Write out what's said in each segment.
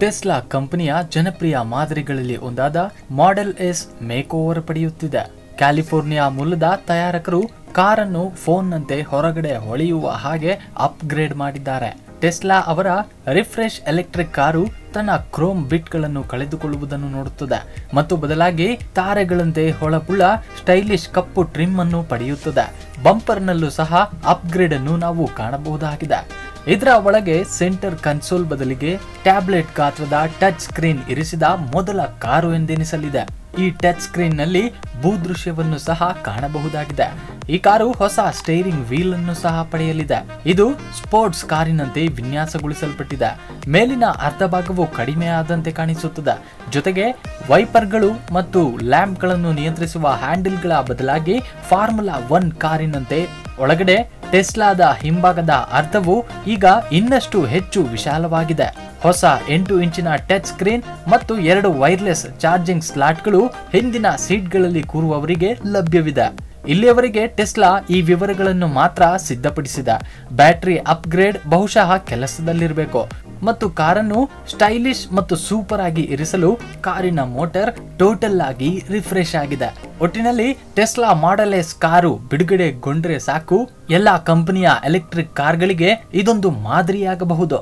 Tesla ಕಂಪನಿಯ ಜನಪ್ರಿಯ ಮಾದರಿಗಳಲ್ಲಿ ಒಂದಾದ ಮಾಡೆಲ್ ಎಸ್ ಮೇಕ್ ಓವರ್ ಪಡೆಯುತ್ತಿದೆ ಕ್ಯಾಲಿಫೋರ್ನಿಯಾ ಮೂಲದ ತಯಾರಕರು ಕಾರನ್ನು ಫೋನ್ನಂತೆ ಹೊರಗಡೆ ಹೊಳೆಯುವ ಹಾಗೆ ಅಪ್ಗ್ರೇಡ್ ಮಾಡಿದ್ದಾರೆ ಟೆಸ್ಲಾ ಅವರ ರಿಫ್ರೆಶ್ ಎಲೆಕ್ಟ್ರಿಕ್ ಕಾರು ತನ್ನ ಕ್ರೋಮ್ ಬಿಟ್ಗಳನ್ನು ಕಳೆದುಕೊಳ್ಳುವುದನ್ನು ನೋಡುತ್ತದೆ ಮತ್ತು ಬದಲಾಗಿ ತಾರೆಗಳಂತೆ ಹೊಳಪುಳ್ಳ ಸ್ಟೈಲಿಶ್ ಕಪ್ಪು ಟ್ರಿಮ್ ಅನ್ನು ಪಡೆಯುತ್ತದೆ ಬಂಪರ್ನಲ್ಲೂ ಸಹ ಅಪ್ಗ್ರೇಡ್ ಅನ್ನು ನಾವು ಕಾಣಬಹುದಾಗಿದೆ ಇದರ ಒಳಗೆ ಸೆಂಟರ್ ಕನ್ಸೋಲ್ ಬದಲಿಗೆ ಟ್ಯಾಬ್ಲೆಟ್ ಗಾತ್ರದ ಟಚ್ ಸ್ಕ್ರೀನ್ ಇರಿಸಿದ ಮೊದಲ ಕಾರು ಎಂದೆನಿಸಲಿದೆ ಈ ಟಚ್ ಸ್ಕ್ರೀನ್ ನಲ್ಲಿ ಭೂದೃಶ್ಯವನ್ನು ಸಹ ಕಾಣಬಹುದಾಗಿದೆ ಈ ಕಾರು ಹೊಸ ಸ್ಟೇರಿಂಗ್ ವೀಲ್ ಅನ್ನು ಸಹ ಪಡೆಯಲಿದೆ ಇದು ಸ್ಪೋರ್ಟ್ಸ್ ಕಾರಿನಂತೆ ವಿನ್ಯಾಸಗೊಳಿಸಲ್ಪಟ್ಟಿದೆ ಮೇಲಿನ ಅರ್ಧ ಭಾಗವು ಕಡಿಮೆ ಆದಂತೆ ಕಾಣಿಸುತ್ತದೆ ಜೊತೆಗೆ ವೈಪರ್ಗಳು ಮತ್ತು ಲ್ಯಾಂಪ್ಗಳನ್ನು ನಿಯಂತ್ರಿಸುವ ಹ್ಯಾಂಡಲ್ಗಳ ಬದಲಾಗಿ ಫಾರ್ಮುಲಾ ಒನ್ ಕಾರಿನಂತೆ ಒಳಗಡೆ ಟೆಸ್ಲಾದ ಹಿಂಭಾಗದ ಅರ್ಧವು ಈಗ ಇನ್ನಷ್ಟು ಹೆಚ್ಚು ವಿಶಾಲವಾಗಿದೆ ಹೊಸ ಎಂಟು ಇಂಚಿನ ಟಚ್ ಸ್ಕ್ರೀನ್ ಮತ್ತು ಎರಡು ವೈರ್ಲೆಸ್ ಚಾರ್ಜಿಂಗ್ ಸ್ಲಾಟ್ಗಳು ಹಿಂದಿನ ಸೀಟ್ಗಳಲ್ಲಿ ಕೂರುವವರಿಗೆ ಲಭ್ಯವಿದೆ ಇಲ್ಲಿಯವರೆಗೆ ಟೆಸ್ಲಾ ಈ ವಿವರಗಳನ್ನು ಮಾತ್ರ ಸಿದ್ಧಪಡಿಸಿದ ಬ್ಯಾಟರಿ ಅಪ್ಗ್ರೇಡ್ ಬಹುಶಃ ಕೆಲಸದಲ್ಲಿರಬೇಕು ಮತ್ತು ಕಾರನ್ನು ಸ್ಟೈಲಿಶ್ ಮತ್ತು ಸೂಪರ್ ಆಗಿ ಇರಿಸಲು ಕಾರಿನ ಮೋಟಾರ್ ಟೋಟಲ್ ಆಗಿ ರಿಫ್ರೆಶ್ ಆಗಿದೆ ಒಟ್ಟಿನಲ್ಲಿ ಟೆಸ್ಲಾ ಮಾಡೆಲ್ ಎಸ್ ಕಾರು ಬಿಡುಗಡೆಗೊಂಡ್ರೆ ಸಾಕು ಎಲ್ಲಾ ಕಂಪನಿಯ ಎಲೆಕ್ಟ್ರಿಕ್ ಕಾರ್ಗಳಿಗೆ ಇದೊಂದು ಮಾದರಿಯಾಗಬಹುದು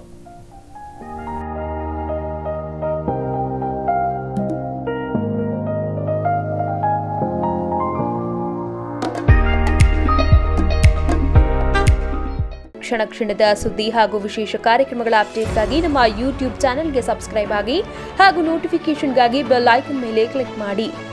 ಕ್ಷಣ ಕ್ಷಣದ ಸುದ್ದಿ ಹಾಗೂ ವಿಶೇಷ ಕಾರ್ಯಕ್ರಮಗಳ ಅಪ್ಡೇಟ್ಗಾಗಿ ನಮ್ಮ ಯೂಟ್ಯೂಬ್ ಚಾನೆಲ್ಗೆ ಸಬ್ಸ್ಕ್ರೈಬ್ ಆಗಿ ಹಾಗೂ ನೋಟಿಫಿಕೇಷನ್ಗಾಗಿ ಬೆಲ್ ಐಕನ್ ಮೇಲೆ ಕ್ಲಿಕ್ ಮಾಡಿ